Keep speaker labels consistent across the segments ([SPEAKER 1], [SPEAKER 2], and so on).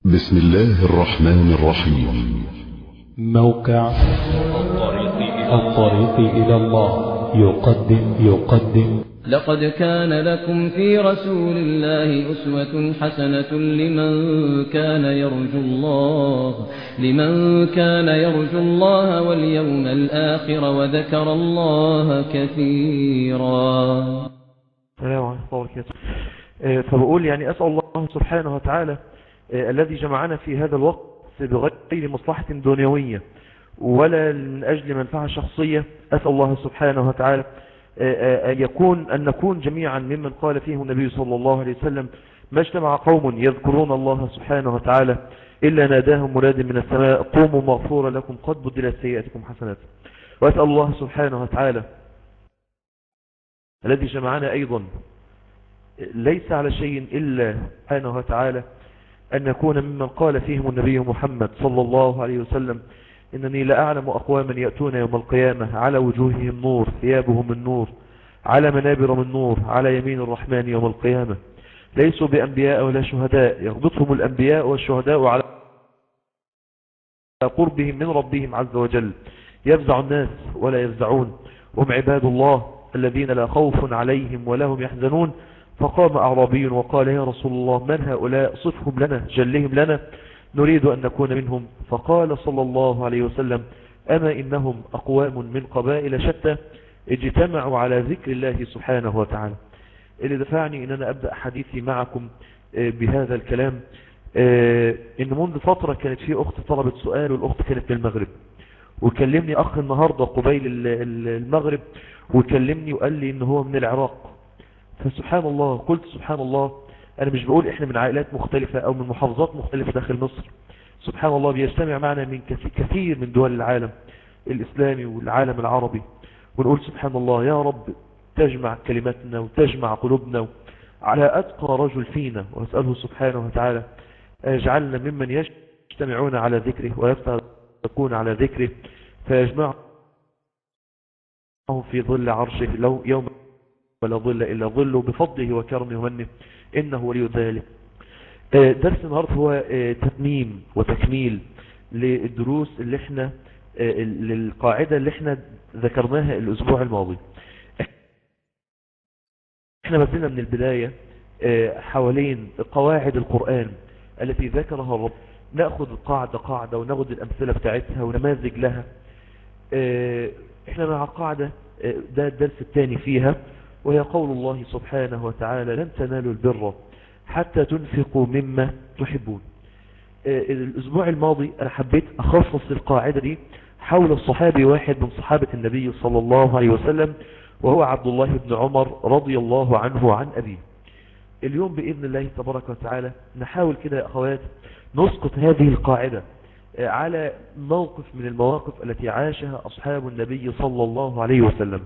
[SPEAKER 1] بسم الله الرحمن الرحيم
[SPEAKER 2] موقع الطريق إلى الله يقدم يقدم
[SPEAKER 3] لقد كان لكم في رسول الله أسوة حسنة لمن كان يرجو الله لمن كان يرجو الله واليوم الآخر وذكر الله كثيرا
[SPEAKER 4] السلام عليكم ورحمة الله وبركاته آه، فبقول يعني أسأل الله سبحانه وتعالى آه، الذي جمعنا في هذا الوقت بغير مصلحة دنيوية ولا من أجل منفعة شخصية أسأل الله سبحانه وتعالى آه، أن يكون أن نكون جميعا ممن قال فيه النبي صلى الله عليه وسلم ما اجتمع قوم يذكرون الله سبحانه وتعالى إلا ناداهم مراد من السماء قوموا مغفورا لكم قد بدلت سيئاتكم حسنات وأسأل الله سبحانه وتعالى الذي جمعنا أيضا ليس على شيء إلا سبحانه وتعالى أن نكون ممن قال فيهم النبي محمد صلى الله عليه وسلم إنني لأعلم أقواما يأتون يوم القيامة على وجوههم نور ثيابهم من نور على منابر من نور على يمين الرحمن يوم القيامة ليسوا بأنبياء ولا شهداء يغبطهم الأنبياء والشهداء على قربهم من ربهم عز وجل يفزع الناس ولا يفزعون هم عباد الله الذين لا خوف عليهم ولا هم يحزنون فقام أعرابي وقال يا رسول الله من هؤلاء صفهم لنا جلهم لنا نريد أن نكون منهم فقال صلى الله عليه وسلم أما إنهم أقوام من قبائل شتى اجتمعوا على ذكر الله سبحانه وتعالى اللي دفعني أن أنا أبدأ حديثي معكم بهذا الكلام إن منذ فترة كانت في أخت طلبت سؤال والأخت كانت من المغرب وكلمني أخ النهاردة قبيل المغرب وكلمني وقال لي إن هو من العراق فسبحان الله قلت سبحان الله أنا مش بقول إحنا من عائلات مختلفة أو من محافظات مختلفة داخل مصر سبحان الله بيجتمع معنا من كثير من دول العالم الإسلامي والعالم العربي ونقول سبحان الله يا رب تجمع كلماتنا وتجمع قلوبنا على أتقى رجل فينا وأسأله سبحانه وتعالى اجعلنا ممن يجتمعون على ذكره ويفتقون على ذكره فيجمعهم في ظل عرشه لو يوم ولا ظل إلا ظله بفضله وكرمه ومنه إنه ولي ذلك درس النهاردة هو تتميم وتكميل للدروس اللي احنا للقاعدة اللي احنا ذكرناها الأسبوع الماضي احنا مثلنا من البداية حوالين قواعد القرآن التي ذكرها الرب نأخذ قاعدة قاعدة وناخذ الأمثلة بتاعتها ونماذج لها احنا مع قاعدة ده الدرس الثاني فيها وهي قول الله سبحانه وتعالى لن تنالوا البر حتى تنفقوا مما تحبون الأسبوع الماضي أنا حبيت أخصص القاعدة دي حول الصحابي واحد من صحابة النبي صلى الله عليه وسلم وهو عبد الله بن عمر رضي الله عنه عن أبيه اليوم بإذن الله تبارك وتعالى نحاول كده يا أخوات نسقط هذه القاعدة على موقف من المواقف التي عاشها أصحاب النبي صلى الله عليه وسلم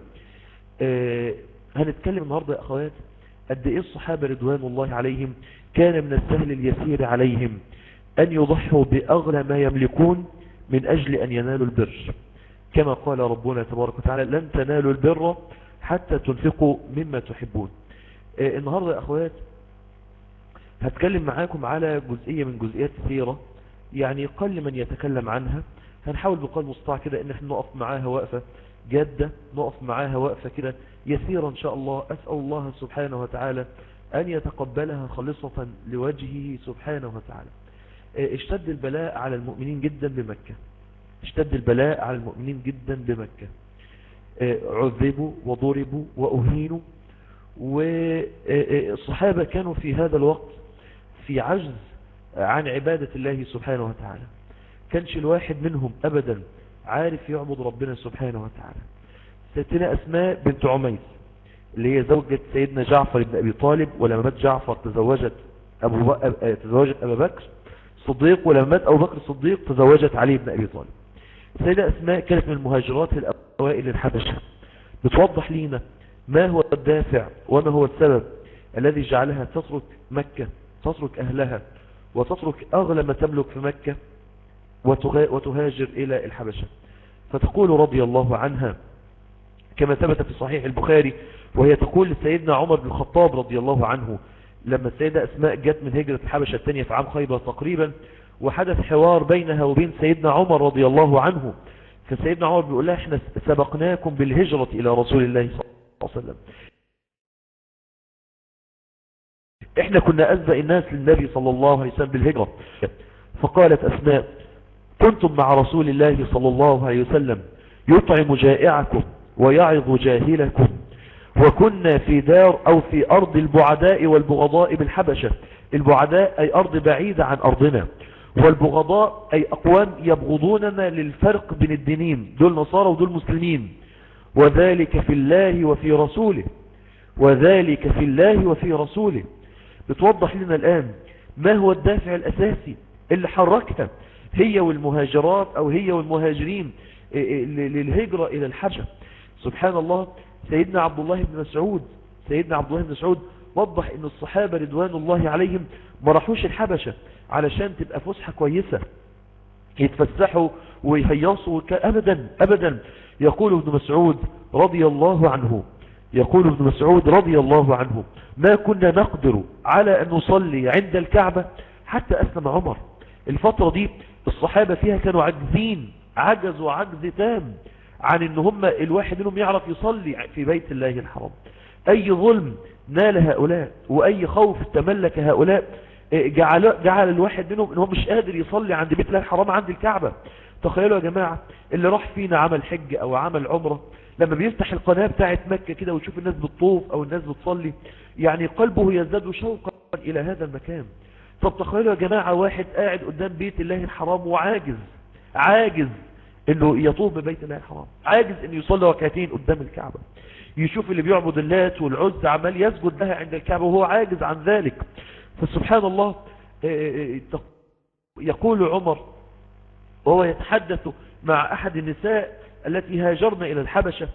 [SPEAKER 4] هنتكلم النهاردة يا أخوات قد إيه الصحابة رضوان الله عليهم كان من السهل اليسير عليهم أن يضحوا بأغلى ما يملكون من أجل أن ينالوا البر كما قال ربنا تبارك وتعالى لن تنالوا البر حتى تنفقوا مما تحبون النهاردة يا أخوات هتكلم معاكم على جزئية من جزئيات السيرة يعني قل من يتكلم عنها هنحاول بقدر المستطاع كده ان احنا نقف معاها وقفة جادة نقف معاها وقفة كده يسيرة ان شاء الله اسأل الله سبحانه وتعالى ان يتقبلها خالصة لوجهه سبحانه وتعالى اشتد البلاء على المؤمنين جدا بمكة اشتد البلاء على المؤمنين جدا بمكة عذبوا وضربوا وأهينوا والصحابة كانوا في هذا الوقت في عجز عن عبادة الله سبحانه وتعالى كانش الواحد منهم أبدا عارف يعبد ربنا سبحانه وتعالى ستنا أسماء بنت عميس اللي هي زوجة سيدنا جعفر بن أبي طالب ولما مات جعفر تزوجت أبو بق... تزوجت أبا بكر صديق ولما مات أبو بكر الصديق تزوجت علي بن أبي طالب سيدة أسماء كانت من المهاجرات الأوائل الحبشة بتوضح لينا ما هو الدافع وما هو السبب الذي جعلها تترك مكة تترك أهلها وتترك أغلى ما تملك في مكة وتهاجر إلى الحبشة فتقول رضي الله عنها كما ثبت في صحيح البخاري وهي تقول لسيدنا عمر بن الخطاب رضي الله عنه لما السيدة أسماء جت من هجرة الحبشة الثانية في عام خيبر تقريبا وحدث حوار بينها وبين سيدنا عمر رضي الله عنه فسيدنا عمر بيقول لها احنا سبقناكم بالهجرة إلى رسول الله صلى الله عليه وسلم احنا كنا أسبق الناس للنبي صلى الله عليه وسلم بالهجرة فقالت أسماء كنتم مع رسول الله صلى الله عليه وسلم يطعم جائعكم ويعظ جاهلكم وكنا في دار أو في أرض البعداء والبغضاء بالحبشة البعداء أي أرض بعيدة عن أرضنا والبغضاء أي أقوام يبغضوننا للفرق بين الدينين دول نصارى ودول مسلمين وذلك في الله وفي رسوله وذلك في الله وفي رسوله بتوضح لنا الآن ما هو الدافع الأساسي اللي حركها هي والمهاجرات أو هي والمهاجرين للهجرة إلى الحبشة سبحان الله سيدنا عبد الله بن مسعود سيدنا عبد الله بن مسعود وضح ان الصحابة رضوان الله عليهم ما راحوش الحبشة علشان تبقى فسحة كويسة يتفسحوا ويهيصوا ابدا ابدا يقول ابن مسعود رضي الله عنه يقول ابن مسعود رضي الله عنه ما كنا نقدر على ان نصلي عند الكعبة حتى اسلم عمر الفترة دي الصحابة فيها كانوا عجزين عجزوا عجز تام عن ان هم الواحد منهم يعرف يصلي في بيت الله الحرام اي ظلم نال هؤلاء واي خوف تملك هؤلاء جعل, جعل الواحد منهم ان هو مش قادر يصلي عند بيت الله الحرام عند الكعبة تخيلوا يا جماعة اللي راح فينا عمل حج او عمل عمرة لما بيفتح القناة بتاعت مكة كده ويشوف الناس بتطوف او الناس بتصلي يعني قلبه يزداد شوقا الى هذا المكان طب تخيلوا يا جماعة واحد قاعد قدام بيت الله الحرام وعاجز عاجز انه يطوف ببيت الله الحرام عاجز انه يصلي ركعتين قدام الكعبة يشوف اللي بيعبد اللات والعز عمال يسجد لها عند الكعبة وهو عاجز عن ذلك فسبحان الله يقول عمر وهو يتحدث مع احد النساء التي هاجرن الى الحبشة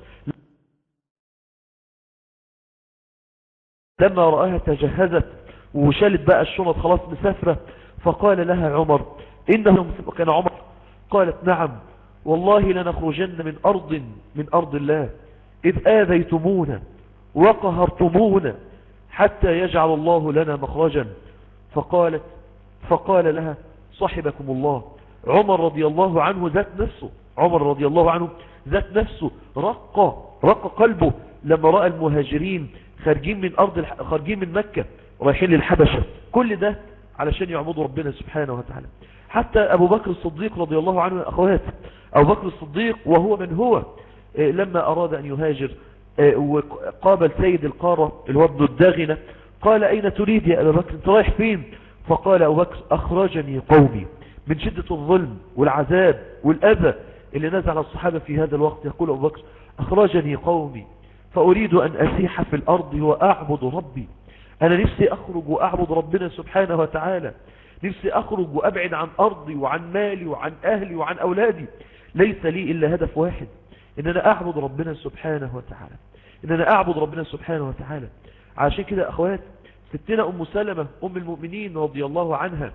[SPEAKER 4] لما رآها تجهزت وشالت بقى الشنط خلاص مسافرة فقال لها عمر إنه كان عمر قالت نعم والله لنخرجن من أرض من أرض الله إذ آذيتمونا وقهرتمونا حتى يجعل الله لنا مخرجا فقالت فقال لها صحبكم الله عمر رضي الله عنه ذات نفسه عمر رضي الله عنه ذات نفسه رق رق قلبه لما رأى المهاجرين خارجين من أرض الح... خارجين من مكة رايحين للحبشة كل ده علشان يعبدوا ربنا سبحانه وتعالى حتى أبو بكر الصديق رضي الله عنه أخوات أبو بكر الصديق وهو من هو لما أراد أن يهاجر وقابل سيد القارة اللي هو ابن الداغنة قال أين تريد يا أبا بكر انت رايح فين فقال أبو بكر أخرجني قومي من شدة الظلم والعذاب والأذى اللي نزل على الصحابة في هذا الوقت يقول أبو بكر أخرجني قومي فأريد أن أسيح في الأرض وأعبد ربي أنا نفسي أخرج وأعبد ربنا سبحانه وتعالى نفسي أخرج وأبعد عن أرضي وعن مالي وعن أهلي وعن أولادي ليس لي إلا هدف واحد إن أنا أعبد ربنا سبحانه وتعالى إن أنا أعبد ربنا سبحانه وتعالى عشان كده أخوات ستنا أم سلمة أم المؤمنين رضي الله عنها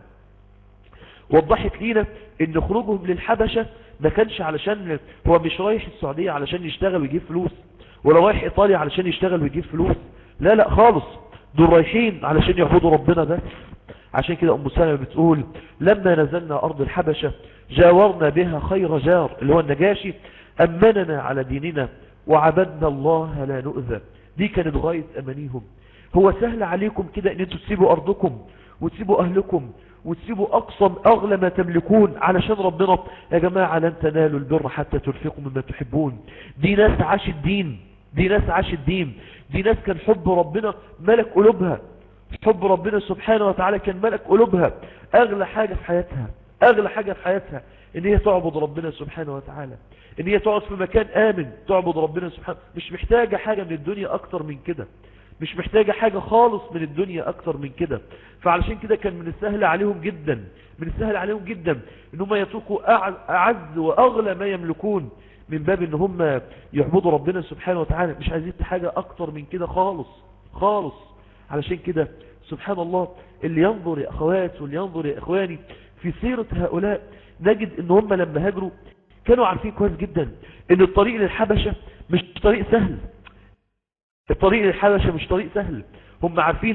[SPEAKER 4] وضحت لينا ان خروجهم للحبشة ما كانش علشان هو مش رايح السعودية علشان يشتغل ويجيب فلوس ولا رايح ايطاليا علشان يشتغل ويجيب فلوس لا لا خالص دول رايحين علشان يعبدوا ربنا بس عشان كده ام سلمة بتقول لما نزلنا ارض الحبشة جاورنا بها خير جار اللي هو النجاشي امننا على ديننا وعبدنا الله لا نؤذى دي كانت غاية امانيهم هو سهل عليكم كده ان انتوا تسيبوا ارضكم وتسيبوا اهلكم وتسيبوا اقصى اغلى ما تملكون علشان ربنا يا جماعة لن تنالوا البر حتى تنفقوا مما تحبون دي ناس عاش الدين دي ناس عاش الدين دي ناس كان حب ربنا ملك قلوبها حب ربنا سبحانه وتعالى كان ملك قلوبها اغلى حاجة في حياتها اغلى حاجة في حياتها ان هي تعبد ربنا سبحانه وتعالى ان هي تقعد في مكان امن تعبد ربنا سبحانه مش محتاجة حاجة من الدنيا اكتر من كده مش محتاجة حاجة خالص من الدنيا اكتر من كده فعلشان كده كان من السهل عليهم جدا من السهل عليهم جدا ان هم يتركوا اعز واغلى ما يملكون من باب ان هم يعبدوا ربنا سبحانه وتعالى مش عايزين حاجة اكتر من كده خالص خالص علشان كده سبحان الله اللي ينظر يا اخوات واللي ينظر يا اخواني في سيرة هؤلاء نجد ان هم لما هاجروا كانوا عارفين كويس جدا ان الطريق للحبشة مش طريق سهل الطريق للحبشة مش طريق سهل هم عارفين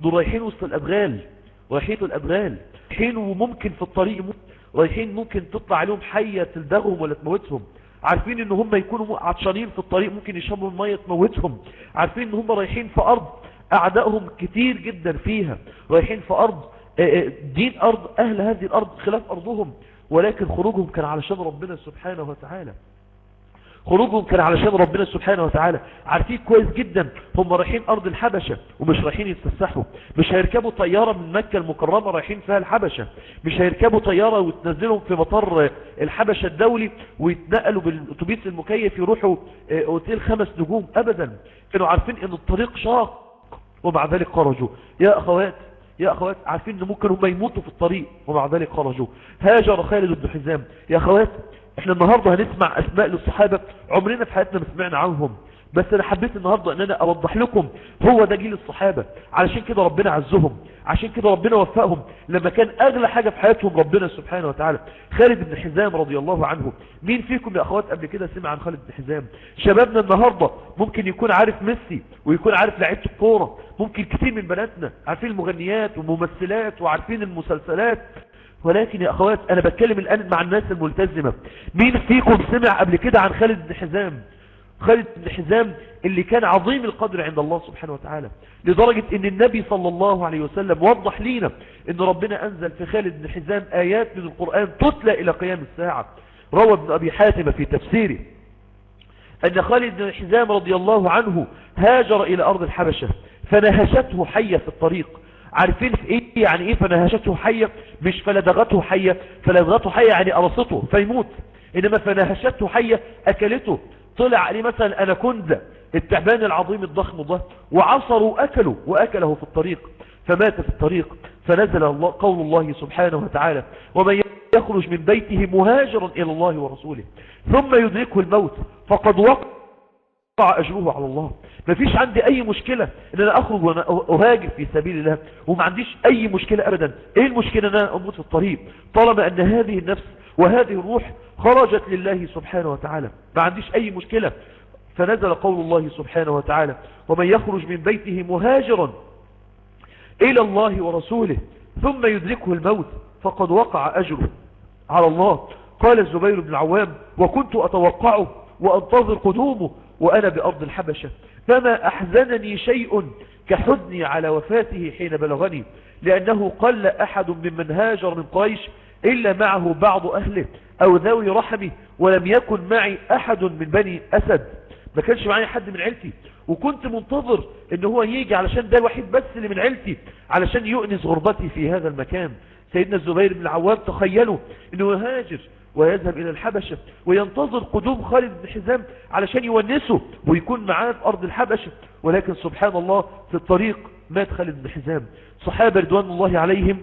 [SPEAKER 4] دول رايحين وسط الأبغال رايحين الأبغال رايحين وممكن في الطريق يموت رايحين ممكن تطلع عليهم حية تلدغهم ولا تموتهم عارفين ان هم يكونوا عطشانين في الطريق ممكن يشربوا المية تموتهم عارفين ان هم رايحين في ارض اعدائهم كتير جدا فيها رايحين في ارض دين ارض اهل هذه الارض خلاف ارضهم ولكن خروجهم كان علشان ربنا سبحانه وتعالى خروجهم كان علشان ربنا سبحانه وتعالى عارفين كويس جدا هم رايحين ارض الحبشة ومش رايحين يتفسحوا مش هيركبوا طيارة من مكة المكرمة رايحين فيها الحبشة مش هيركبوا طيارة وتنزلهم في مطار الحبشة الدولي ويتنقلوا بالاتوبيس المكيف يروحوا اوتيل خمس نجوم ابدا كانوا عارفين ان الطريق شاق ومع ذلك خرجوا يا اخوات يا اخوات عارفين ان ممكن هم يموتوا في الطريق ومع ذلك خرجوا هاجر خالد بن حزام يا اخوات احنا النهاردة هنسمع اسماء للصحابة عمرنا في حياتنا ما سمعنا عنهم بس انا حبيت النهاردة ان انا اوضح لكم هو ده جيل الصحابة علشان كده ربنا عزهم عشان كده ربنا وفقهم لما كان اغلى حاجة في حياتهم ربنا سبحانه وتعالى خالد بن حزام رضي الله عنه مين فيكم يا اخوات قبل كده سمع عن خالد بن حزام شبابنا النهاردة ممكن يكون عارف ميسي ويكون عارف لعيبه الكورة ممكن كتير من بناتنا عارفين المغنيات والممثلات وعارفين المسلسلات ولكن يا اخوات انا بتكلم الان مع الناس الملتزمة مين فيكم سمع قبل كده عن خالد بن حزام خالد بن حزام اللي كان عظيم القدر عند الله سبحانه وتعالى لدرجة ان النبي صلى الله عليه وسلم وضح لينا ان ربنا انزل في خالد بن حزام ايات من القرآن تتلى الى قيام الساعة روى ابن ابي حاتم في تفسيره ان خالد بن حزام رضي الله عنه هاجر الى ارض الحبشة فنهشته حية في الطريق عارفين في ايه يعني ايه فنهشته حية مش فلدغته حية فلدغته حية يعني قرصته فيموت انما فنهشته حية اكلته طلع عليه مثلا اناكوندا التعبان العظيم الضخم ده وعصروا اكله واكله في الطريق فمات في الطريق فنزل الله قول الله سبحانه وتعالى ومن يخرج من بيته مهاجرا الى الله ورسوله ثم يدركه الموت فقد وقع اجره على الله ما فيش عندي اي مشكلة ان انا اخرج وانا اهاجر في سبيل الله وما عنديش اي مشكلة ابدا ايه المشكلة ان انا اموت في الطريق طالما ان هذه النفس وهذه الروح خرجت لله سبحانه وتعالى ما عنديش اي مشكلة فنزل قول الله سبحانه وتعالى ومن يخرج من بيته مهاجرا الى الله ورسوله ثم يدركه الموت فقد وقع اجره على الله قال الزبير بن العوام وكنت اتوقعه وانتظر قدومه وأنا بأرض الحبشة فما أحزنني شيء كحزني على وفاته حين بلغني لأنه قل أحد ممن هاجر من قريش إلا معه بعض أهله أو ذوي رحمه ولم يكن معي أحد من بني أسد ما كانش معي حد من عيلتي وكنت منتظر ان هو يجي علشان ده الوحيد بس اللي من عيلتي علشان يؤنس غربتي في هذا المكان سيدنا الزبير بن العوام تخيلوا انه يهاجر ويذهب إلى الحبشة وينتظر قدوم خالد بن حزام علشان يونسه ويكون معاه في أرض الحبشة ولكن سبحان الله في الطريق مات خالد بن حزام صحابة رضوان الله عليهم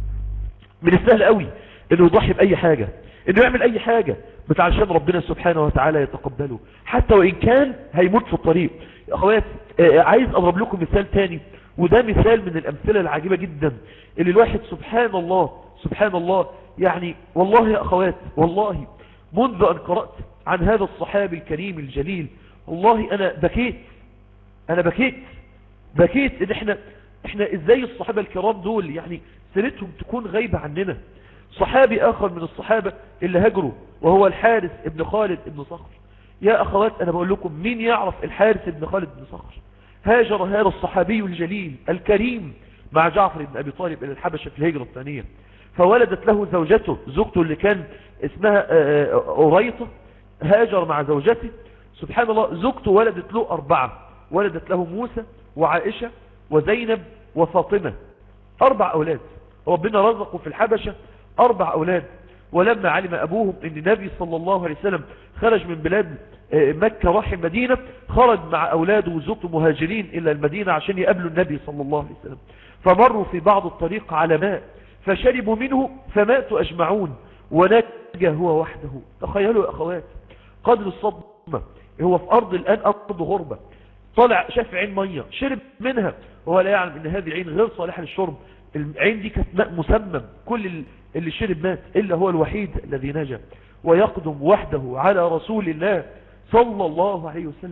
[SPEAKER 4] من السهل قوي انه يضحي بأي حاجة انه يعمل اي حاجة بس علشان ربنا سبحانه وتعالى يتقبله حتى وإن كان هيموت في الطريق يا أخوات عايز أضرب لكم مثال تاني وده مثال من الأمثلة العجيبة جدا اللي الواحد سبحان الله سبحان الله يعني والله يا أخوات والله منذ أن قرأت عن هذا الصحابي الكريم الجليل والله أنا بكيت أنا بكيت بكيت إن إحنا إحنا إزاي الصحابة الكرام دول يعني سيرتهم تكون غايبة عننا صحابي آخر من الصحابة اللي هجروا وهو الحارس ابن خالد ابن صخر يا أخوات أنا بقول لكم مين يعرف الحارس ابن خالد ابن صخر هاجر هذا الصحابي الجليل الكريم مع جعفر بن أبي طالب إلى الحبشة في الهجرة الثانية فولدت له زوجته زوجته اللي كان اسمها أريطة هاجر مع زوجته سبحان الله زوجته ولدت له أربعة ولدت له موسى وعائشة وزينب وفاطمة أربع أولاد ربنا رزقه في الحبشة أربع أولاد ولما علم أبوهم أن النبي صلى الله عليه وسلم خرج من بلاد مكة راح المدينة خرج مع أولاده وزوجته مهاجرين إلى المدينة عشان يقابلوا النبي صلى الله عليه وسلم فمروا في بعض الطريق على ماء فشربوا منه فماتوا أجمعون ونجى هو وحده تخيلوا يا أخوات قدر الصدمة هو في أرض الآن أرض غربة طلع شاف عين مية شرب منها وهو لا يعلم أن هذه العين غير صالحة للشرب العين دي كانت ماء مسمم كل اللي شرب مات إلا هو الوحيد الذي نجا ويقدم وحده على رسول الله صلى الله عليه وسلم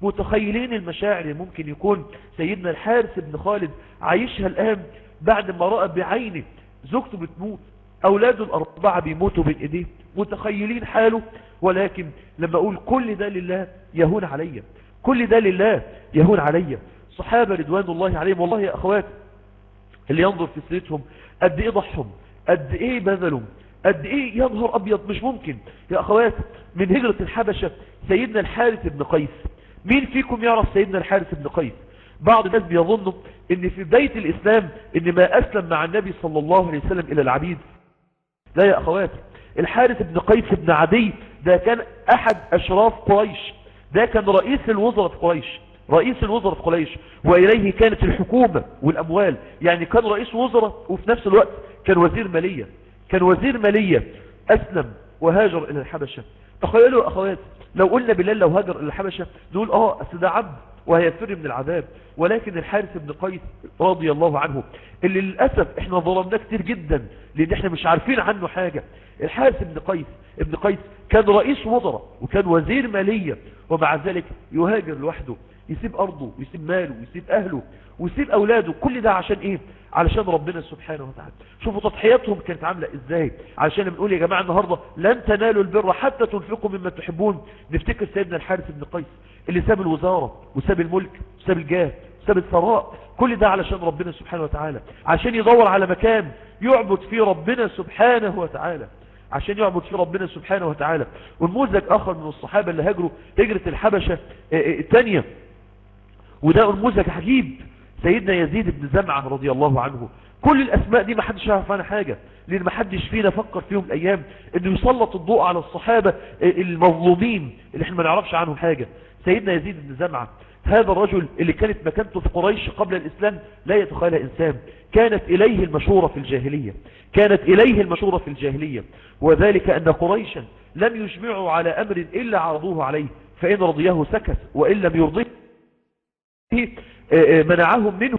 [SPEAKER 4] متخيلين المشاعر اللي ممكن يكون سيدنا الحارس بن خالد عايشها الآن بعد ما رأى بعينه زوجته بتموت أولاده الأربعة بيموتوا بين إيديه متخيلين حاله ولكن لما أقول كل ده لله يهون عليا كل ده لله يهون عليا صحابة رضوان الله عليهم والله يا أخوات اللي ينظر في سيرتهم قد إيه ضحهم قد إيه بذلهم قد إيه يا نهار أبيض مش ممكن يا أخوات من هجرة الحبشة سيدنا الحارث بن قيس مين فيكم يعرف سيدنا الحارث بن قيس بعض الناس بيظنوا ان في بداية الاسلام ان ما اسلم مع النبي صلى الله عليه وسلم الى العبيد لا يا اخوات الحارث بن قيس بن عدي ده كان احد اشراف قريش ده كان رئيس الوزراء في قريش رئيس الوزراء في قريش واليه كانت الحكومة والاموال يعني كان رئيس وزراء وفي نفس الوقت كان وزير مالية كان وزير مالية اسلم وهاجر الى الحبشة تخيلوا يا اخوات لو قلنا بلال لو هاجر الى الحبشة نقول اه اصل ده عبد وهيفر من العذاب ولكن الحارث بن قيس رضي الله عنه اللي للأسف احنا ظلمناه كتير جدا لان احنا مش عارفين عنه حاجة الحارث بن قيس ابن قيس كان رئيس وزراء وكان وزير مالية ومع ذلك يهاجر لوحده يسيب أرضه ويسيب ماله ويسيب أهله ويسيب أولاده كل ده عشان إيه علشان ربنا سبحانه وتعالى شوفوا تضحياتهم كانت عاملة إزاي علشان بنقول يا جماعة النهاردة لن تنالوا البر حتى تنفقوا مما تحبون نفتكر سيدنا الحارث بن قيس اللي ساب الوزارة وساب الملك وساب الجاه وساب الثراء كل ده علشان ربنا سبحانه وتعالى عشان يدور على مكان يعبد فيه ربنا سبحانه وتعالى عشان يعبد فيه ربنا سبحانه وتعالى ونموذج آخر من الصحابة اللي هاجروا هجرة الحبشة الثانية وده نموذج عجيب سيدنا يزيد بن زمعة رضي الله عنه كل الأسماء دي ما حدش يعرف عنها حاجة لأن ما حدش فينا فكر فيهم الأيام أنه يسلط الضوء على الصحابة المظلومين اللي احنا ما نعرفش عنهم حاجة سيدنا يزيد بن زمعة هذا الرجل اللي كانت مكانته في قريش قبل الإسلام لا يتخيلها إنسان كانت إليه المشورة في الجاهلية كانت إليه المشورة في الجاهلية وذلك أن قريشا لم يجمعوا على أمر إلا عرضوه عليه فإن رضيه سكت وإن لم يرضيه منعهم منه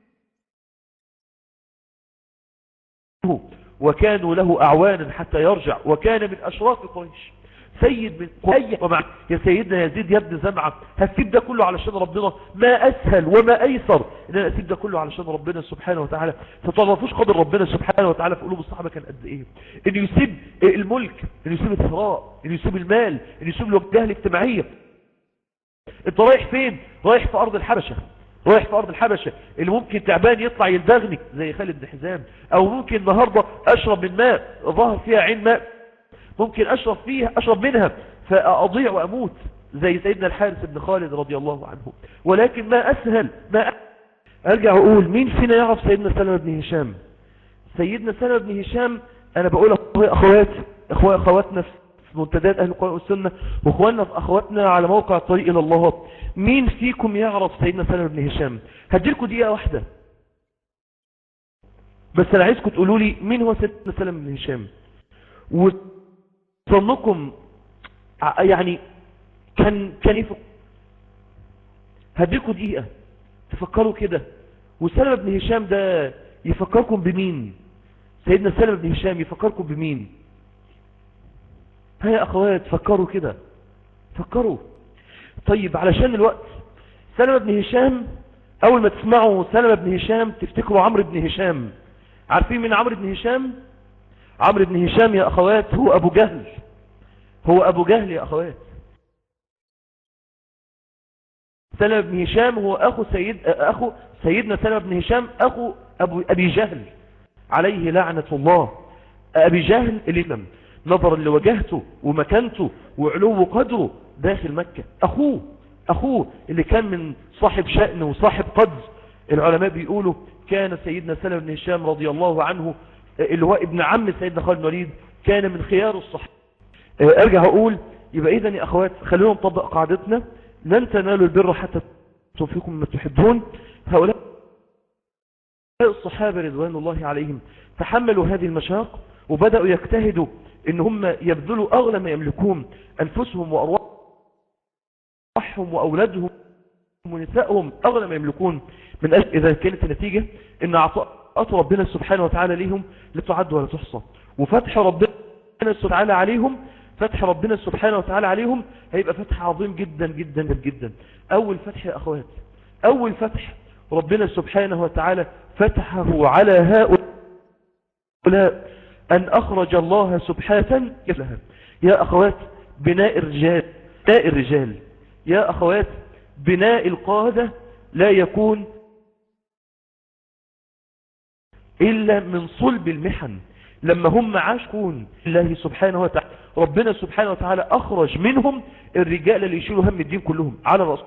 [SPEAKER 4] وكانوا له أعوانا حتى يرجع وكان من أشراف قريش سيد من قرية ومع يا سيدنا يزيد يا ابن زمعة هتسيب ده كله علشان ربنا ما أسهل وما أيسر إن أنا أسيب ده كله علشان ربنا سبحانه وتعالى فتعرفوش قدر ربنا سبحانه وتعالى في قلوب الصحابة كان قد إيه إنه يسيب الملك إنه يسيب الثراء إنه يسيب المال إنه يسيب الوجهة الاجتماعية انت رايح فين رايح في أرض الحبشة رايح في أرض الحبشة اللي ممكن تعبان يطلع يلدغني زي خالد بن حزام أو ممكن النهاردة أشرب من ماء ظهر فيها عين ماء ممكن أشرب فيها أشرب منها فأضيع وأموت زي سيدنا الحارث بن خالد رضي الله عنه ولكن ما أسهل ما أسهل أرجع أقول مين فينا يعرف سيدنا سلمة بن هشام سيدنا سلمة بن هشام أنا بقول أخوات أخوات أخواتنا في منتدات أهل القرآن والسنة وأخواننا في أخواتنا على موقع الطريق إلى الله مين فيكم يعرف سيدنا سلمة بن هشام هديلكم دقيقة واحدة بس أنا عايزكم تقولوا لي مين هو سيدنا سلمة بن هشام وظنكم يعني كان كان ايه هديكم دقيقة تفكروا كده وسلمة بن هشام ده يفكركم بمين سيدنا سلمة بن هشام يفكركم بمين هيا اخوات فكروا كده فكروا طيب علشان الوقت سلمة بن هشام اول ما تسمعوا سلمة بن هشام تفتكروا عمرو بن هشام عارفين مين عمرو بن هشام عمرو بن هشام يا اخوات هو ابو جهل هو ابو جهل يا اخوات سلمة بن هشام هو اخو سيد اخو سيدنا سلمة بن هشام اخو ابو ابي جهل عليه لعنة الله ابي جهل اللي نظرا لوجهته ومكانته وعلو قدره داخل مكة اخوه اخوه اللي كان من صاحب شأن وصاحب قدر العلماء بيقولوا كان سيدنا سلمة بن هشام رضي الله عنه اللي هو ابن عم سيدنا خالد الوليد كان من خيار الصحابة ارجع اقول يبقى اذا يا اخوات خلونا نطبق قاعدتنا لن تنالوا البر حتى تنفقوا مما تحبون هؤلاء الصحابة رضوان الله عليهم تحملوا هذه المشاق وبدأوا يجتهدوا ان هم يبذلوا اغلى ما يملكون انفسهم وارواحهم واولادهم ونسائهم اغلى ما يملكون من اجل اذا كانت النتيجة ان عطاءات ربنا سبحانه وتعالى ليهم لا تعد ولا تحصى وفتح ربنا سبحانه وتعالى عليهم فتح ربنا سبحانه وتعالى عليهم هيبقى فتح عظيم جدا جدا جدا أول فتح يا أخوات أول فتح ربنا سبحانه وتعالى فتحه على هؤلاء أن أخرج الله سبحانه لها يا أخوات بناء الرجال بناء الرجال يا أخوات بناء القادة لا يكون إلا من صلب المحن لما هم عاشقون الله سبحانه وتعالى ربنا سبحانه وتعالى أخرج منهم الرجال اللي يشيلوا هم الدين كلهم على رأسهم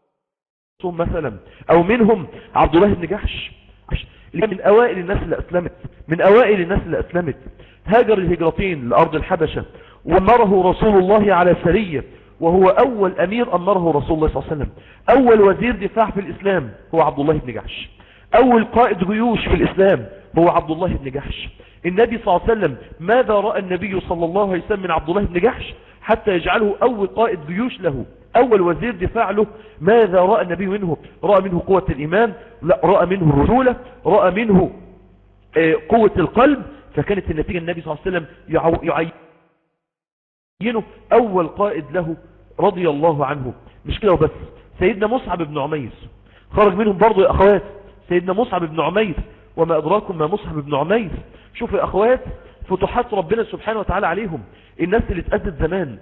[SPEAKER 4] مثلا أو منهم عبد الله بن جحش من أوائل الناس اللي أسلمت من أوائل الناس اللي أسلمت هاجر الهجرتين لأرض الحبشة وأمره رسول الله على سرية وهو أول أمير أمره رسول الله صلى الله عليه وسلم أول وزير دفاع في الإسلام هو عبد الله بن جحش أول قائد جيوش في الإسلام هو عبد الله بن جحش النبي صلى الله عليه وسلم ماذا رأى النبي صلى الله عليه وسلم من عبد الله بن جحش حتى يجعله أول قائد جيوش له أول وزير دفاع له ماذا رأى النبي منه رأى منه قوة الإيمان لا رأى منه الرجولة رأى منه قوة القلب فكانت النتيجة النبي صلى الله عليه وسلم يعينه أول قائد له رضي الله عنه مش كده وبس سيدنا مصعب بن عمير خرج منهم برضو يا أخوات سيدنا مصعب بن عمير وما أدراكم ما مصعب بن عمير شوفوا يا أخوات فتوحات ربنا سبحانه وتعالى عليهم الناس اللي اتأذت زمان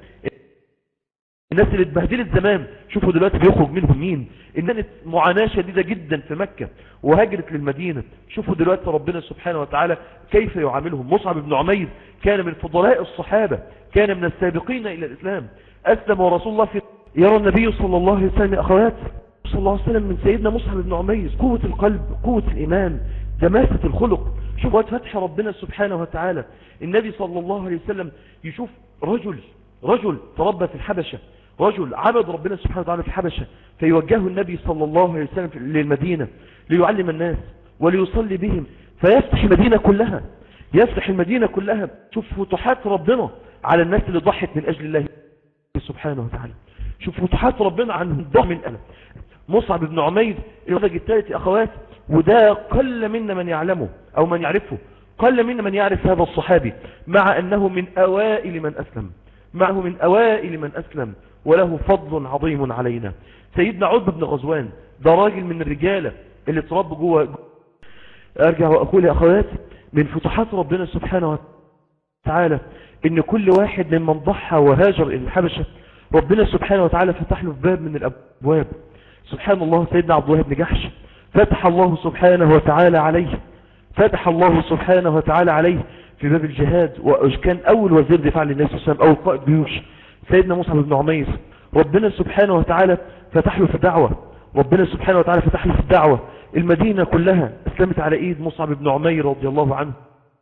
[SPEAKER 4] الناس اللي اتبهدلت زمان شوفوا دلوقتي بيخرج منهم مين ان كانت معاناة شديدة جدا في مكة وهاجرت للمدينة شوفوا دلوقتي ربنا سبحانه وتعالى كيف يعاملهم مصعب بن عمير كان من فضلاء الصحابة كان من السابقين الى الاسلام اسلم ورسول الله في يرى النبي صلى الله عليه وسلم اخوات صلى الله عليه وسلم من سيدنا مصعب بن عمير قوة القلب قوة الايمان دماسة الخلق شوفوا فتح ربنا سبحانه وتعالى النبي صلى الله عليه وسلم يشوف رجل رجل تربى في الحبشة رجل عبد ربنا سبحانه وتعالى في الحبشة فيوجهه النبي صلى الله عليه وسلم للمدينة ليعلم الناس وليصلي بهم فيفتح المدينة كلها يفتح المدينة كلها شوف فتوحات ربنا على الناس اللي ضحت من أجل الله سبحانه وتعالى شوف فتوحات ربنا عن ضح من ألم مصعب بن عمير الوزج الثالث أخوات وده قل منا من يعلمه أو من يعرفه قل منا من يعرف هذا الصحابي مع أنه من أوائل من أسلم معه من أوائل من أسلم وله فضل عظيم علينا سيدنا عتبة بن غزوان ده راجل من الرجالة اللي اتربوا جوه ارجع واقول يا اخوات من فتوحات ربنا سبحانه وتعالى ان كل واحد ممن ضحى وهاجر الى الحبشة ربنا سبحانه وتعالى فتح له باب من الابواب سبحان الله سيدنا عبد الله بن جحش فتح الله سبحانه وتعالى عليه فتح الله سبحانه وتعالى عليه في باب الجهاد وكان اول وزير دفاع للناس والسلام اول قائد جيوش سيدنا مصعب بن عمير ربنا سبحانه وتعالى فتح له في الدعوة ربنا سبحانه وتعالى فتح له في الدعوة المدينة كلها اسلمت على ايد مصعب بن عمير رضي الله عنه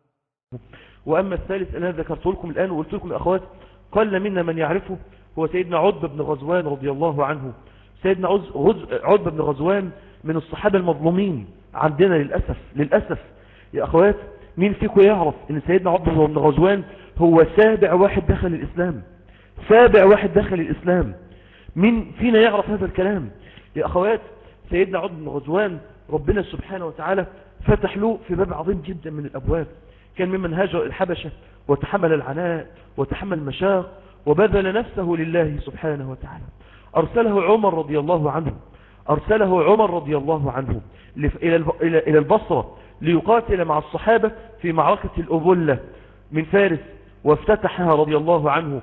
[SPEAKER 4] واما الثالث انا ذكرت لكم الان وقلت لكم يا اخوات قل منا من يعرفه هو سيدنا عتبة بن غزوان رضي الله عنه سيدنا عز... غز... عتبة بن غزوان من الصحابة المظلومين عندنا للأسف للأسف يا أخوات مين فيكم يعرف ان سيدنا عتبة بن غزوان هو سابع واحد دخل الإسلام سابع واحد دخل الإسلام مين فينا يعرف هذا الكلام يا أخوات سيدنا عتبة بن غزوان ربنا سبحانه وتعالى فتح له في باب عظيم جدا من الأبواب كان ممن هاجر الحبشة وتحمل العناء وتحمل المشاق وبذل نفسه لله سبحانه وتعالى أرسله عمر رضي الله عنه أرسله عمر رضي الله عنه إلى البصرة ليقاتل مع الصحابة في معركة الأبلة من فارس وافتتحها رضي الله عنه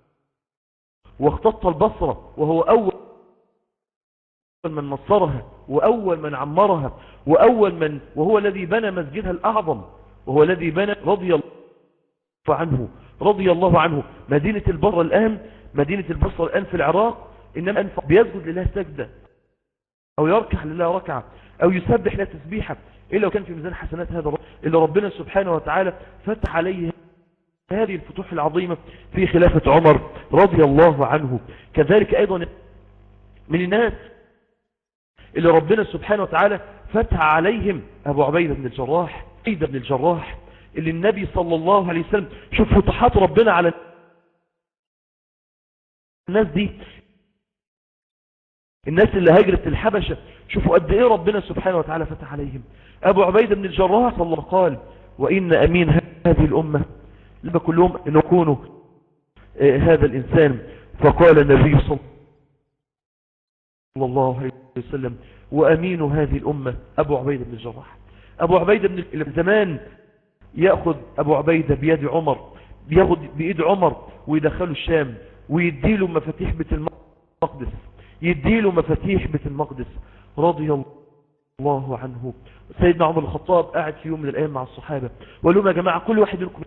[SPEAKER 4] واختط البصرة وهو أول من نصرها وأول من عمرها وأول من وهو الذي بنى مسجدها الأعظم وهو الذي بنى رضي الله عنه رضي الله عنه مدينة البصرة الآن مدينة البصرة الآن في العراق إنما أنفع بيسجد لله سجدة أو يركع لله ركعة أو يسبح لها تسبيحة إلا وكان في ميزان حسنات هذا الرجل إلا ربنا سبحانه وتعالى فتح عليه هذه الفتوح العظيمة في خلافة عمر رضي الله عنه كذلك أيضا من الناس اللي ربنا سبحانه وتعالى فتح عليهم أبو عبيدة بن الجراح عبيدة بن الجراح اللي النبي صلى الله عليه وسلم شوف فتحات ربنا على الناس دي الناس اللي هاجرت الحبشة شوفوا قد ايه ربنا سبحانه وتعالى فتح عليهم ابو عبيدة بن الجراح صلى الله قال وان امين هذه الامة لما كلهم ان يكونوا آه، هذا الإنسان فقال النبي صلى الله عليه وسلم وأمين هذه الأمة أبو عبيدة بن الجراح أبو عبيدة بن زمان يأخذ أبو عبيدة بيد عمر بياخد بإيد عمر ويدخله الشام ويديله مفاتيح بيت المقدس يديله مفاتيح بيت المقدس رضي الله عنه سيدنا عمر الخطاب قاعد في يوم من الأيام مع الصحابة وقال لهم يا جماعة كل واحد منكم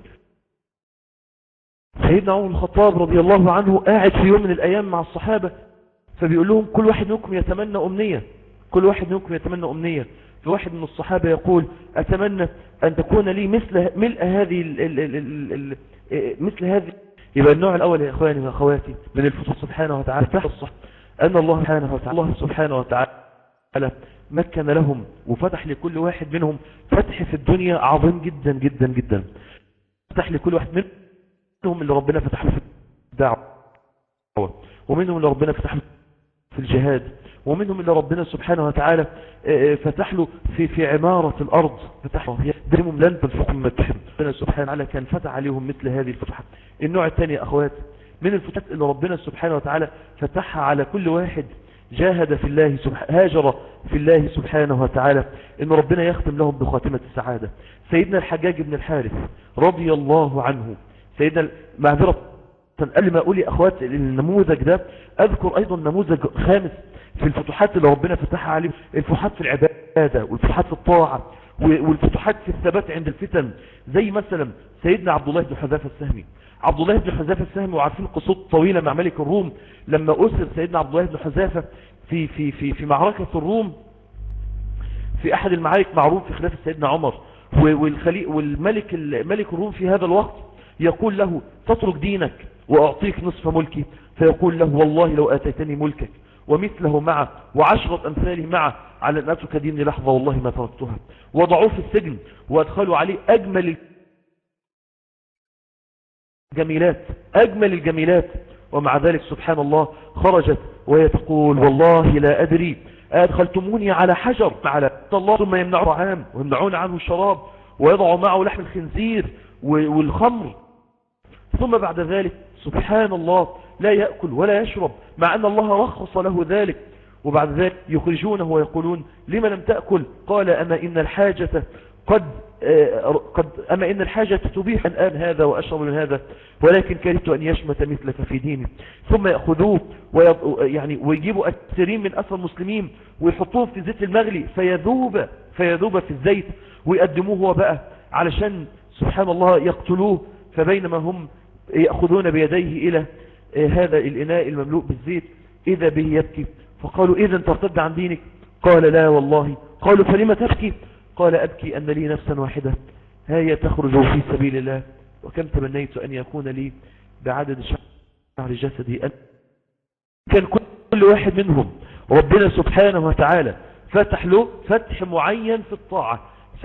[SPEAKER 4] سيدنا عمر الخطاب رضي الله عنه قاعد في يوم من الأيام مع الصحابة فبيقول لهم كل واحد منكم يتمنى أمنية كل واحد منكم يتمنى أمنية فواحد من الصحابة يقول أتمنى أن تكون لي مثل ملء هذه ال ال ال ال ال مثل هذه يبقى النوع الأول يا إخواني وأخواتي من الفتوح سبحانه وتعالى الصح أن الله سبحانه وتعالى الله سبحانه وتعالى مكن لهم وفتح لكل واحد منهم فتح في الدنيا عظيم جدا جدا جدا فتح لكل واحد منهم اللي ربنا فتح له في الدعوة ومنهم اللي ربنا فتح له في الجهاد ومنهم اللي ربنا سبحانه وتعالى فتح له في في عمارة الأرض فتح له دمهم لن تنفقهم مكهم ربنا سبحانه وتعالى كان فتح عليهم مثل هذه الفتحة النوع الثاني يا أخوات من الفتحات اللي ربنا سبحانه وتعالى فتحها على كل واحد جاهد في الله سبحانه هاجر في الله سبحانه وتعالى ان ربنا يختم لهم بخاتمة السعادة سيدنا الحجاج بن الحارث رضي الله عنه سيدنا معذرة قبل ما اقول يا اخوات النموذج ده اذكر ايضا نموذج خامس في الفتوحات اللي ربنا فتحها عليه الفتوحات في العبادة والفتوحات في الطاعة والفتوحات في الثبات عند الفتن زي مثلا سيدنا عبد الله بن حذافة السهمي عبد الله بن حذافة السهمي وعارفين قصة طويلة مع ملك الروم لما أسر سيدنا عبد الله بن حذافة في في في في معركة الروم في أحد المعارك معروف في خلافة سيدنا عمر والخليق والملك ملك الروم في هذا الوقت يقول له تترك دينك وأعطيك نصف ملكي فيقول له والله لو آتيتني ملكك ومثله معه وعشرة أمثاله معه على أن أترك ديني لحظة والله ما تركتها وضعوه في السجن وأدخلوا عليه أجمل الجميلات أجمل الجميلات ومع ذلك سبحان الله خرجت وهي تقول والله لا أدري أدخلتموني على حجر على الله ثم يمنعوا طعام ويمنعون عنه الشراب ويضعوا معه لحم الخنزير والخمر ثم بعد ذلك سبحان الله لا يأكل ولا يشرب مع أن الله رخص له ذلك وبعد ذلك يخرجونه ويقولون لما لم تأكل قال أما إن الحاجة قد قد أما إن الحاجة تبيح الآن هذا وأشرب من هذا ولكن كرهت أن يشمت مثلك في ديني ثم يأخذوه يعني ويجيبوا أسرين من أسر المسلمين ويحطوه في زيت المغلي فيذوب فيذوب في الزيت ويقدموه هو بقى علشان سبحان الله يقتلوه فبينما هم يأخذون بيديه إلى هذا الإناء المملوء بالزيت إذا به يبكي فقالوا إذا ترتد عن دينك قال لا والله قالوا فلما تبكي قال أبكي أن لي نفسا واحدة هي تخرج في سبيل الله وكم تمنيت أن يكون لي بعدد شعر جسدي أن كان كل واحد منهم ربنا سبحانه وتعالى فتح له فتح معين في الطاعة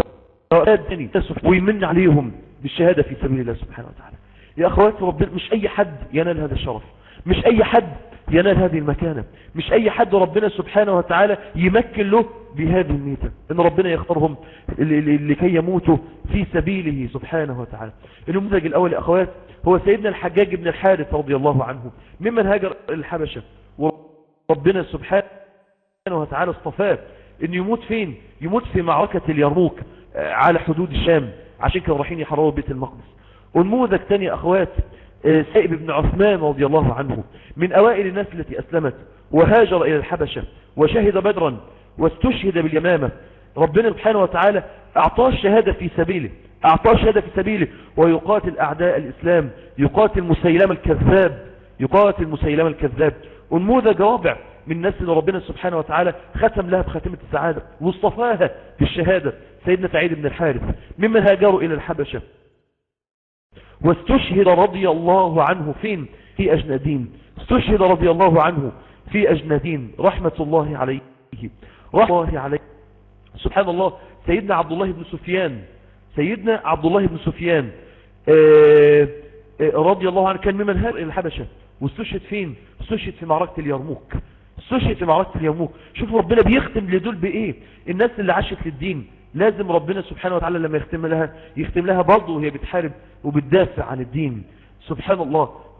[SPEAKER 4] ويمن عليهم بالشهادة في سبيل الله سبحانه وتعالى يا أخوات ربنا مش أي حد ينال هذا الشرف مش أي حد ينال هذه المكانة مش أي حد ربنا سبحانه وتعالى يمكن له بهذه الميتة إن ربنا يختارهم لكي يموتوا في سبيله سبحانه وتعالى النموذج الأول يا أخوات هو سيدنا الحجاج بن الحارث رضي الله عنه ممن هاجر الحبشة وربنا سبحانه وتعالى اصطفاه إن يموت فين يموت في معركة اليرموك على حدود الشام عشان كانوا رايحين يحرروا بيت المقدس ونموذج تاني يا أخوات سائب بن عثمان رضي الله عنه من أوائل الناس التي أسلمت وهاجر إلى الحبشة وشهد بدرا واستشهد باليمامة ربنا سبحانه وتعالى أعطاه الشهادة في سبيله أعطاه الشهادة في سبيله ويقاتل أعداء الإسلام يقاتل مسيلم الكذاب يقاتل مسيلم الكذاب ونموذج رابع من الناس اللي ربنا سبحانه وتعالى ختم لها بخاتمة السعادة واصطفاها بالشهادة سيدنا سعيد بن الحارث ممن هاجروا إلى الحبشة واستشهد رضي الله عنه فين في أجنادين استشهد رضي الله عنه في أجنادين رحمة الله عليه رحمة الله عليه سبحان الله سيدنا عبد الله بن سفيان سيدنا عبد الله بن سفيان آآ آآ رضي الله عنه كان ممن هاجر إلى الحبشة واستشهد فين استشهد في معركة اليرموك استشهد في معركة اليرموك شوفوا ربنا بيختم لدول بإيه الناس اللي عاشت للدين لازم ربنا سبحانه وتعالى لما يختم لها يختم لها برضه وهي بتحارب وبتدافع عن الدين سبحان الله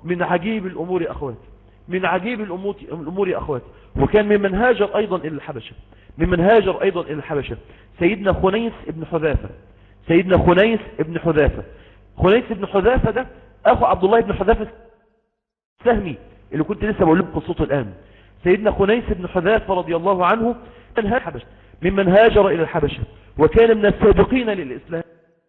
[SPEAKER 4] من عجيب الأمور يا أخوات من عجيب الأمور الأمور يا أخوات وكان ممن هاجر أيضا إلى الحبشة ممن هاجر أيضا إلى الحبشة سيدنا خنيس ابن حذافة سيدنا خنيس ابن حذافة خنيس ابن حذافة ده أخو عبد الله ابن حذافة سهمي اللي كنت لسه بقول لكم قصته الآن سيدنا خنيس بن حذافة رضي الله عنه من هاجر الحبشة ممن هاجر إلى الحبشة وكان من السابقين للإسلام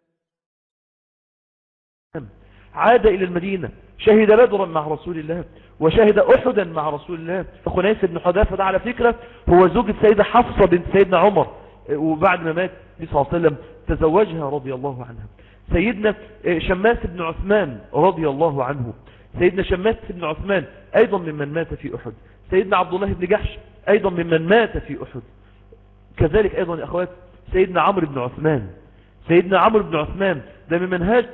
[SPEAKER 4] عاد إلى المدينة شهد بدرا مع رسول الله وشهد أحدا مع رسول الله خنيس بن حذافة ده على فكرة هو زوج السيدة حفصة بنت سيدنا عمر وبعد ما مات النبي صلى الله عليه وسلم تزوجها رضي الله عنها سيدنا شماس بن عثمان رضي الله عنه سيدنا شماس بن عثمان أيضا ممن مات في أحد سيدنا عبد الله بن جحش أيضا ممن مات في أحد كذلك أيضا يا أخوات سيدنا عمرو بن عثمان سيدنا عمرو بن عثمان ده من منهاج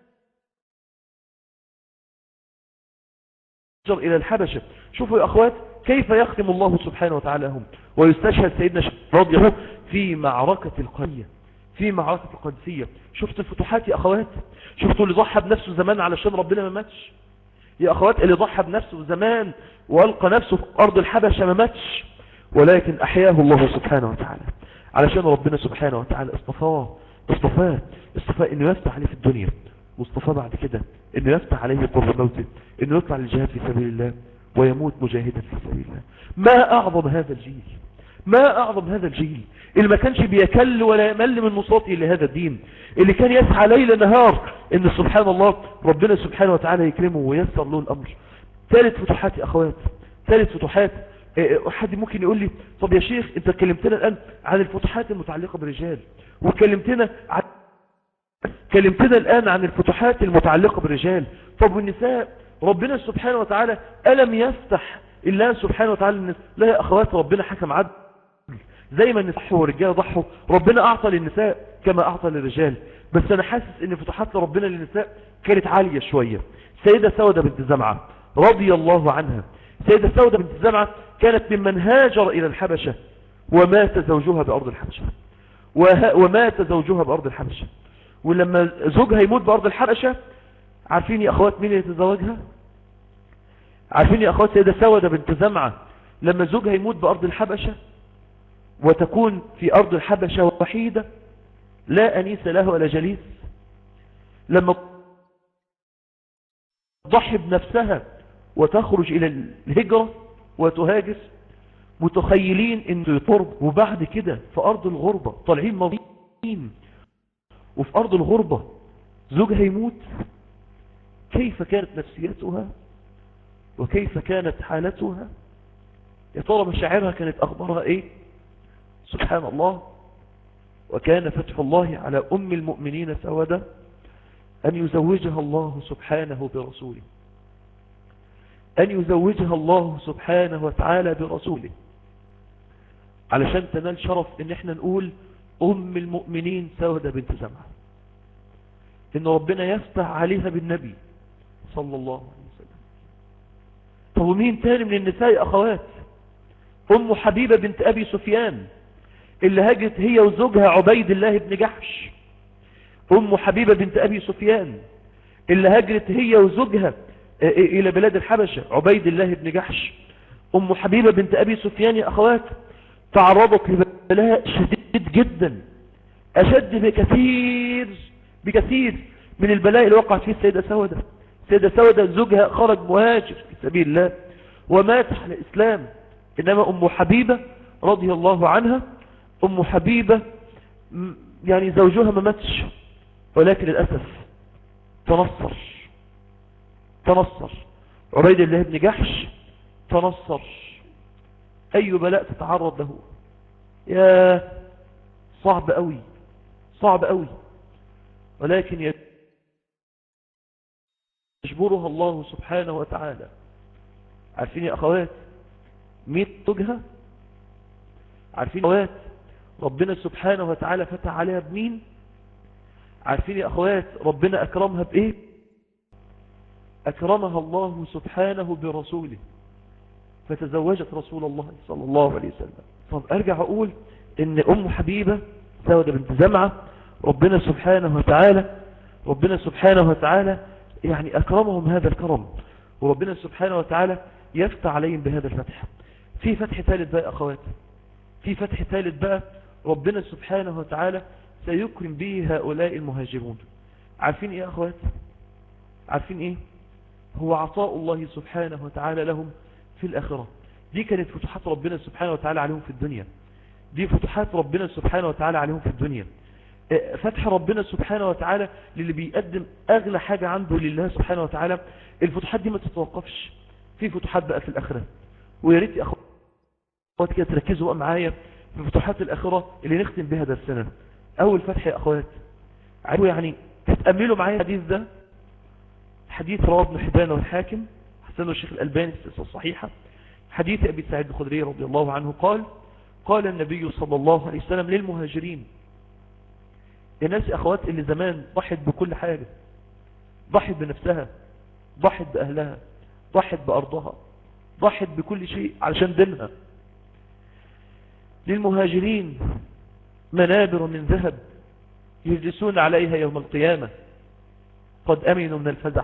[SPEAKER 4] إلى الحبشة شوفوا يا أخوات كيف يختم الله سبحانه وتعالى هم ويستشهد سيدنا رضي الله في معركة القرية في معركة القدسية شفت الفتوحات يا أخوات شفتوا اللي ضحى بنفسه زمان علشان ربنا ما ماتش يا أخوات اللي ضحى بنفسه زمان وألقى نفسه في أرض الحبشة ما ماتش ولكن أحياه الله سبحانه وتعالى علشان ربنا سبحانه وتعالى اصطفاه اصطفاه اصطفاه انه يفتح عليه في الدنيا واصطفاه بعد كده انه يفتح عليه قرب موته انه يطلع للجهاد في سبيل الله ويموت مجاهدا في سبيل الله ما اعظم هذا الجيل ما اعظم هذا الجيل اللي ما كانش بيكل ولا يمل من نصاته لهذا الدين اللي كان يسعى ليل نهار ان سبحان الله ربنا سبحانه وتعالى يكرمه ويسر له الامر ثالث فتوحات يا اخوات ثالث فتوحات حد ممكن يقول لي طب يا شيخ انت كلمتنا الان عن الفتوحات المتعلقة بالرجال وكلمتنا عن كلمتنا الآن عن الفتوحات المتعلقة بالرجال طب والنساء ربنا سبحانه وتعالى ألم يفتح الله سبحانه وتعالى النساء لا يا أخوات ربنا حكم عدل زي ما النساء والرجال ضحوا ربنا أعطى للنساء كما أعطى للرجال بس أنا حاسس ان فتوحات ربنا للنساء كانت عالية شوية سيدة سودة بنت زمعة رضي الله عنها سيدة سودة بنت زمعة كانت ممن هاجر إلى الحبشة ومات زوجها بأرض الحبشة ومات زوجها بأرض الحبشة ولما زوجها يموت بأرض الحبشة عارفين يا أخوات مين يتزوجها عارفين يا أخوات سيدة سودة بنت زمعة لما زوجها يموت بأرض الحبشة وتكون في أرض الحبشة وحيدة لا أنيس له ولا جليس لما تضحي بنفسها وتخرج إلى الهجرة وتهاجر متخيلين انه يطرب وبعد كده في ارض الغربة طالعين مضيين وفي ارض الغربة زوجها يموت كيف كانت نفسيتها وكيف كانت حالتها يا ترى مشاعرها كانت اخبارها ايه سبحان الله وكان فتح الله على ام المؤمنين سودة ان يزوجها الله سبحانه برسوله أن يزوجها الله سبحانه وتعالى برسوله علشان تنال شرف ان احنا نقول ام المؤمنين سودة بنت زمعة ان ربنا يفتح عليها بالنبي صلى الله عليه وسلم طب ومين تاني من النساء اخوات ام حبيبة بنت ابي سفيان اللي هاجت هي وزوجها عبيد الله بن جحش ام حبيبة بنت ابي سفيان اللي هاجرت هي وزوجها الى بلاد الحبشة عبيد الله بن جحش ام حبيبة بنت ابي سفيان يا اخوات تعرضت لبلاء شديد جدا اشد بكثير بكثير من البلاء اللي وقعت فيه السيدة سودة السيدة سودة زوجها خرج مهاجر في سبيل الله ومات على الاسلام انما ام حبيبة رضي الله عنها ام حبيبة يعني زوجها ما ماتش ولكن للأسف تنصر تنصر عبيد الله بن جحش تنصر أي بلاء تتعرض له يا صعب قوي صعب قوي ولكن يجبرها الله سبحانه وتعالى عارفين يا أخوات ميت تجهة عارفين يا أخوات ربنا سبحانه وتعالى فتح عليها بمين عارفين يا أخوات ربنا أكرمها بإيه أكرمها الله سبحانه برسوله فتزوجت رسول الله صلى الله عليه وسلم طب أرجع أقول إن أم حبيبة سودة بنت زمعة ربنا سبحانه وتعالى ربنا سبحانه وتعالى يعني أكرمهم هذا الكرم وربنا سبحانه وتعالى يفتح عليهم بهذا الفتح في فتح ثالث بقى أخوات في فتح ثالث بقى ربنا سبحانه وتعالى سيكرم به هؤلاء المهاجرون عارفين ايه يا أخوات عارفين ايه هو عطاء الله سبحانه وتعالى لهم في الآخرة دي كانت فتوحات ربنا سبحانه وتعالى عليهم في الدنيا دي فتوحات ربنا سبحانه وتعالى عليهم في الدنيا فتح ربنا سبحانه وتعالى للي بيقدم أغلى حاجة عنده لله سبحانه وتعالى الفتوحات دي ما تتوقفش في فتوحات بقى في الآخرة ويا ريت يا أخوات كده تركزوا بقى معايا في فتوحات الآخرة اللي نختم بها درسنا أول فتح يا أخوات يعني تتأملوا معايا الحديث ده حديث رواه ابن حبان والحاكم حسنه الشيخ الألباني في السلسلة الصحيحة حديث أبي سعيد الخدري رضي الله عنه قال قال النبي صلى الله عليه وسلم للمهاجرين الناس يا أخوات اللي زمان ضحت بكل حاجة ضحت بنفسها ضحت بأهلها ضحت بأرضها ضحت بكل شيء علشان دينها للمهاجرين منابر من ذهب يجلسون عليها يوم القيامة قد أمنوا من الفزع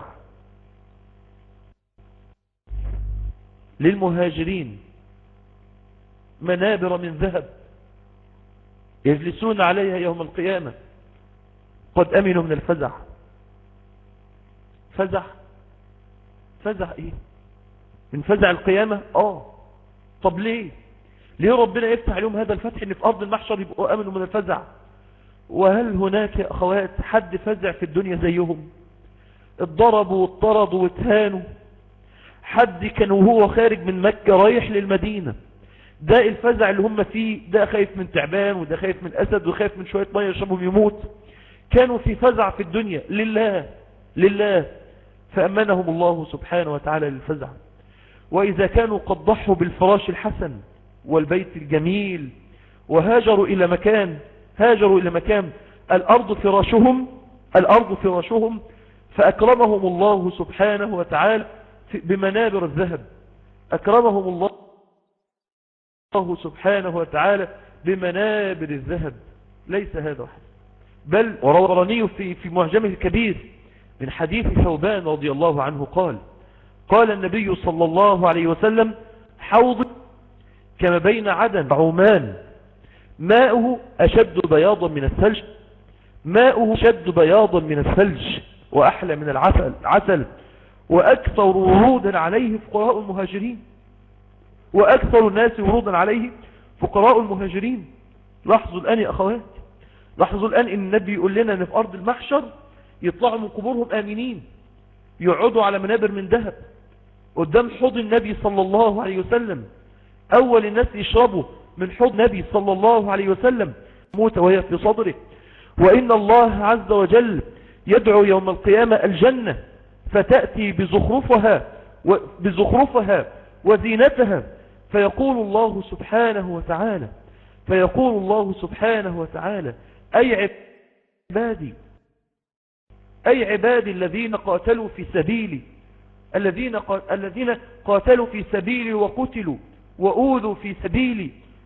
[SPEAKER 4] للمهاجرين منابر من ذهب يجلسون عليها يوم القيامة قد أمنوا من الفزع فزع فزع ايه من فزع القيامة اه طب ليه ليه ربنا يفتح عليهم هذا الفتح ان في ارض المحشر يبقوا امنوا من الفزع وهل هناك يا اخوات حد فزع في الدنيا زيهم اتضربوا واتطردوا واتهانوا حد كان وهو خارج من مكة رايح للمدينة ده الفزع اللي هم فيه ده خايف من تعبان وده خايف من أسد وخايف من شوية مية يشربهم يموت كانوا في فزع في الدنيا لله لله فأمنهم الله سبحانه وتعالى للفزع وإذا كانوا قد ضحوا بالفراش الحسن والبيت الجميل وهاجروا إلى مكان هاجروا إلى مكان الأرض فراشهم الأرض فراشهم فأكرمهم الله سبحانه وتعالى بمنابر الذهب أكرمهم الله الله سبحانه وتعالى بمنابر الذهب ليس هذا واحد بل وروراني في في معجمه الكبير من حديث ثوبان رضي الله عنه قال قال النبي صلى الله عليه وسلم حوض كما بين عدن وعمان ماؤه أشد بياضا من الثلج ماؤه أشد بياضا من الثلج وأحلى من العسل عسل وأكثر ورودا عليه فقراء المهاجرين وأكثر الناس ورودا عليه فقراء المهاجرين لاحظوا الآن يا أخوات لاحظوا الآن إن النبي يقول لنا أن في أرض المحشر يطلعوا من قبورهم آمنين يقعدوا على منابر من ذهب قدام حوض النبي صلى الله عليه وسلم أول الناس يشربوا من حوض النبي صلى الله عليه وسلم موت وهي في صدره وإن الله عز وجل يدعو يوم القيامة الجنة فتأتي بزخرفها بزخرفها وزينتها فيقول الله سبحانه وتعالى فيقول الله سبحانه وتعالى أي عبادي أي عبادي الذين قاتلوا في سبيلي الذين الذين قاتلوا في سبيلي وقتلوا وأوذوا في سبيلي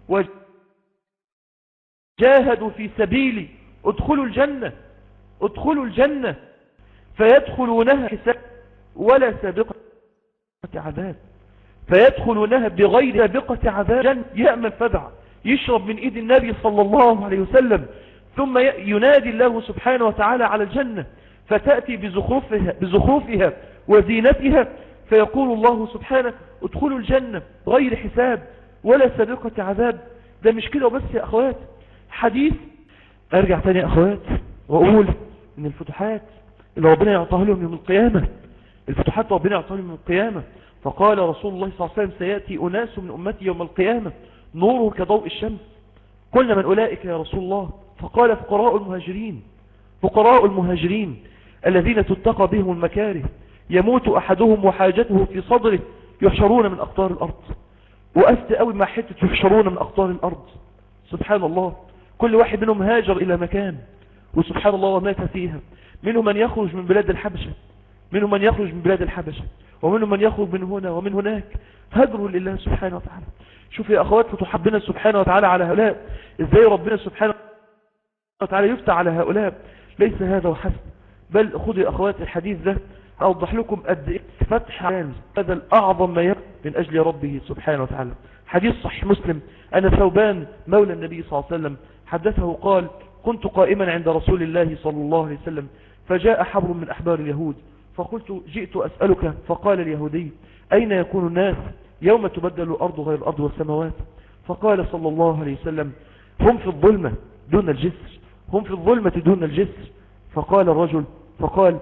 [SPEAKER 4] وجاهدوا في سبيلي ادخلوا الجنة ادخلوا الجنة فيدخلونها حساب ولا سابقة عذاب فيدخلونها بغير سابقة عذاب يأمن فدع يشرب من ايد النبي صلى الله عليه وسلم ثم ينادي الله سبحانه وتعالى على الجنة فتأتي بزخرفها, بزخرفها وزينتها فيقول الله سبحانه ادخلوا الجنة غير حساب ولا سابقة عذاب ده مش كده وبس يا أخوات حديث أرجع تاني يا أخوات وأقول إن الفتوحات اللي ربنا يعطاها لهم يوم القيامة الفتوحات ربنا يعطاها لهم يوم القيامة فقال رسول الله صلى الله عليه وسلم سيأتي أناس من أمتي يوم القيامة نوره كضوء الشمس قلنا من أولئك يا رسول الله فقال فقراء المهاجرين فقراء المهاجرين الذين تتقى بهم المكاره يموت أحدهم وحاجته في صدره يحشرون من أقطار الأرض وقفت قوي مع حتة يحشرون من أقطار الأرض سبحان الله كل واحد منهم هاجر إلى مكان وسبحان الله ومات فيها منهم من يخرج من بلاد الحبشة منهم من يخرج من بلاد الحبشة ومنهم من يخرج من هنا ومن هناك هجروا لله سبحانه وتعالى شوف يا أخوات فتح ربنا سبحانه وتعالى على هؤلاء إزاي ربنا سبحانه وتعالى يفتح على هؤلاء ليس هذا وحسب بل خذوا يا أخوات الحديث ده أوضح لكم قد إيه فتح عام هذا الأعظم ما يكون من أجل ربه سبحانه وتعالى حديث صحيح مسلم أن ثوبان مولى النبي صلى الله عليه وسلم حدثه قال كنت قائما عند رسول الله صلى الله عليه وسلم فجاء حبر من أحبار اليهود فقلت جئت أسألك فقال اليهودي أين يكون الناس يوم تبدل الأرض غير الأرض والسماوات فقال صلى الله عليه وسلم هم في الظلمة دون الجسر هم في الظلمة دون الجسر فقال الرجل فقال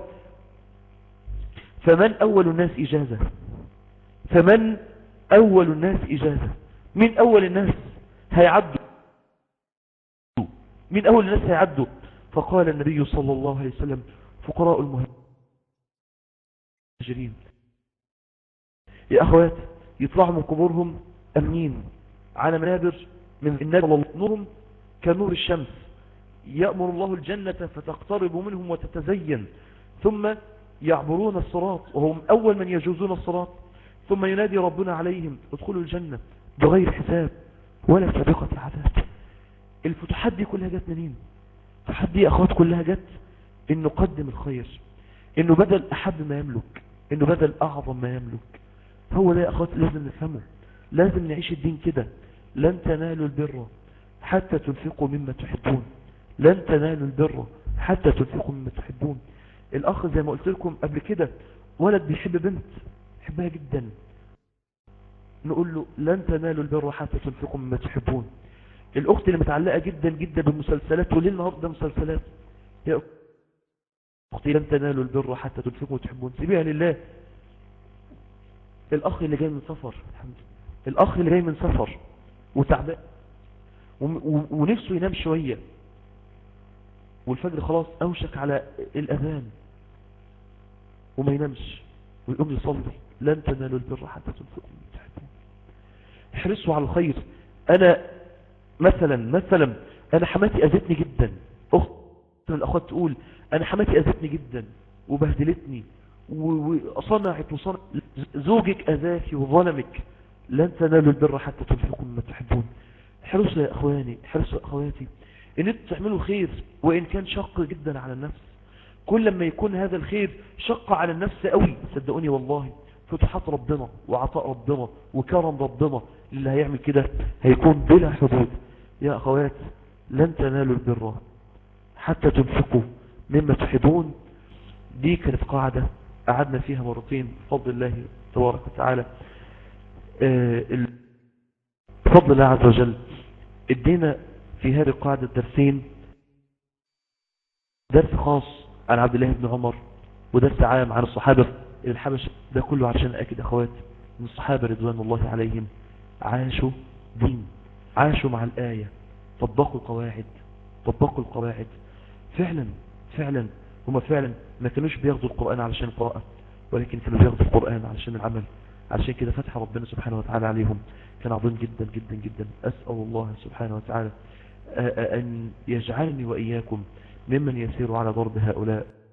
[SPEAKER 4] فمن أول الناس إجازة فمن أول الناس إجازة من أول الناس هيعدوا من أول الناس هيعدوا فقال النبي صلى الله عليه وسلم فقراء المهاجرين يا أخوات يطلعوا من قبورهم أمنين على منابر من النار نورهم كنور الشمس يأمر الله الجنة فتقترب منهم وتتزين ثم يعبرون الصراط وهم أول من يجوزون الصراط ثم ينادي ربنا عليهم ادخلوا الجنة بغير حساب ولا سابقة عذاب الفتوحات دي كلها جت منين الفتوحات دي يا أخوات كلها جت إنه قدم الخير إنه بدل أحب ما يملك إنه بدل أعظم ما يملك هو ده يا أخوات لازم نفهمه لازم نعيش الدين كده لن تنالوا البر حتى تنفقوا مما تحبون لن تنالوا البر حتى تنفقوا مما تحبون الأخ زي ما قلت لكم قبل كده ولد بيحب بنت يحبها جدا نقول له لن تنالوا البر حتى تنفقوا مما تحبون الأخت اللي متعلقة جدا جدا بالمسلسلات وليل نهار ده مسلسلات يا أختي لن تنالوا البر حتى تنفقوا وتحبون سيبيها لله الأخ اللي جاي من سفر الحمد لله الأخ اللي جاي من سفر وتعبان ونفسه ينام شوية والفجر خلاص أوشك على الأذان وما ينامش ويقوم يصلي لن تنالوا البر حتى تنفقوا من تحبون احرصوا على الخير أنا مثلا مثلا أنا حماتي أذتني جدا أخت من الأخوات تقول أنا حماتي أذتني جدا وبهدلتني وصنعت وصنعت زوجك أذاك وظلمك لن تنالوا البر حتى تنفقوا مما تحبون احرصوا يا أخواني احرصوا يا أخواتي ان انتوا تعملوا خير وان كان شق جدا على النفس كل ما يكون هذا الخير شق على النفس قوي صدقوني والله فتحات ربنا وعطاء ربنا وكرم ربنا اللي هيعمل كده هيكون بلا حدود يا أخوات لن تنالوا البر حتى تنفقوا مما تحبون دي كانت قاعدة قعدنا فيها مرتين بفضل الله تبارك وتعالى بفضل الله عز وجل ادينا في هذه القاعدة درسين درس خاص عن عبد الله بن عمر ودرس عام عن الصحابة الحبش ده كله عشان أكد أخوات من الصحابة رضوان الله عليهم عاشوا دين عاشوا مع الآية طبقوا القواعد طبقوا القواعد فعلا فعلا هم فعلا ما كانوش بياخدوا القرآن علشان القراءة ولكن كانوا بياخدوا القرآن علشان العمل علشان كده فتح ربنا سبحانه وتعالى عليهم كان عظيم جدا جدا جدا أسأل الله سبحانه وتعالى أن يجعلني وإياكم ممن يسير على ضرب هؤلاء